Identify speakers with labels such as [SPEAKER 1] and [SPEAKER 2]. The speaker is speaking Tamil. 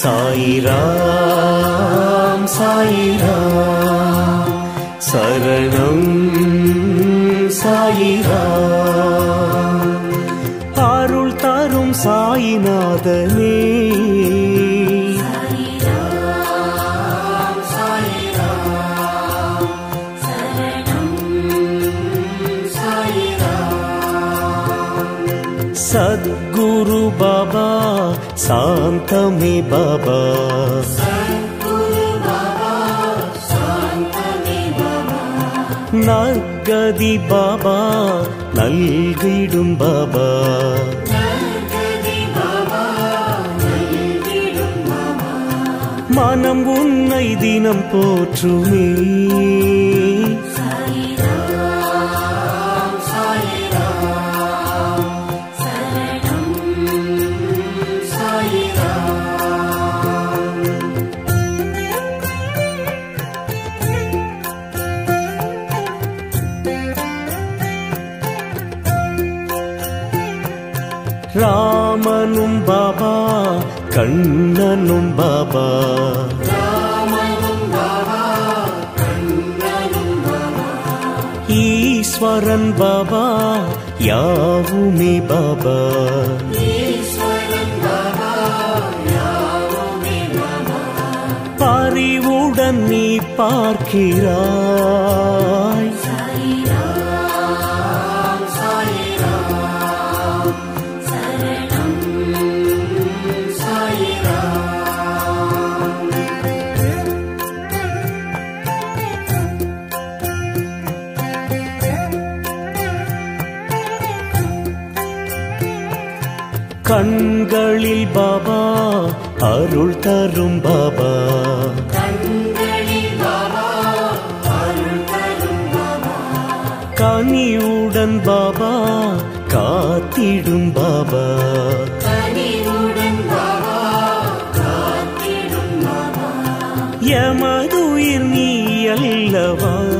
[SPEAKER 1] சாயிராம் சாயிராம் சரணம் சாயிராம் அருள் தரும் சாயிநாதனே சத்குரு பாபா சாந்தமே பாபா நற்கதி பாபா நல்கிடும் பாபா மனம் உன்னை தினம் போற்றுமே ராமனும் பாபா கண்ணனும் பாபா ஈஸ்வரன் பாபா யாவுமே பாபா பறிவுடன் நீ பார்க்கிறாய் கண்களில் பாபா அருள் தரும் பாபா கனியுடன் பாபா காத்திடும் பாபா எமதுயிர் நீ அல்லவா